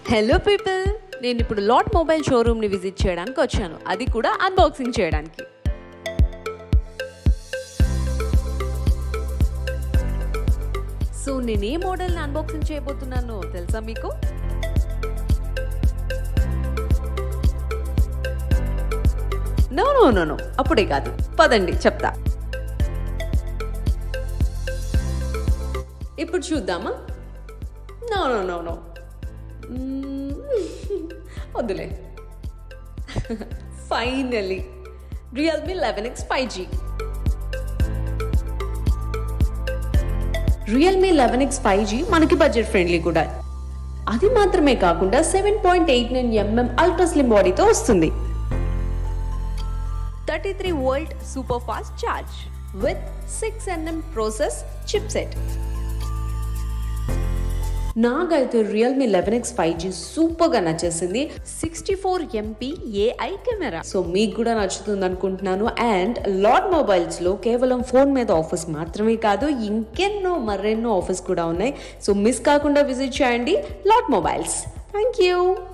hello people నేను ఇప్పుడు lot mobile షోరూమ్ని visit చేయడానికి వచ్చాను అది కూడా అన్బాక్సింగ్ చేయడానికి సో నేను ఏ మోడల్ని అన్బాక్సింగ్ చేయబోతున్నానో తెలుసా మీకు నో నో నో నో అప్పుడే కాదు పదండి చెప్తా ఇప్పుడు చూద్దామా నో నో నో నో వద్దులే finally Realme eleven X five G Realme eleven X five G మనకి బడ్జెట్ ఫ్రెండ్లీ కూడా అది మాత్రమే కాకుండా seven point eight nine MM ultra slim బాడీతో వస్తుంది thirty three volt super fast charge with six NM process chip set నాకైతే Realme eleven X five G సూపర్గా నచ్చేసింది sixty four MP AI camera so మీకు కూడా నచ్చుతుంది అనుకుంటున్నాను అండ్ లాట్ మొబైల్స్లో కేవలం ఫోన్ మీద ఆఫర్స్ మాత్రమే కాదు ఇంకెన్నో మరెన్నో ఆఫర్స్ కూడా ఉన్నాయి సో మిస్ కాకుండా విజిట్ చేయండి లాట్ మొబైల్స్ థ్యాంక్ యూ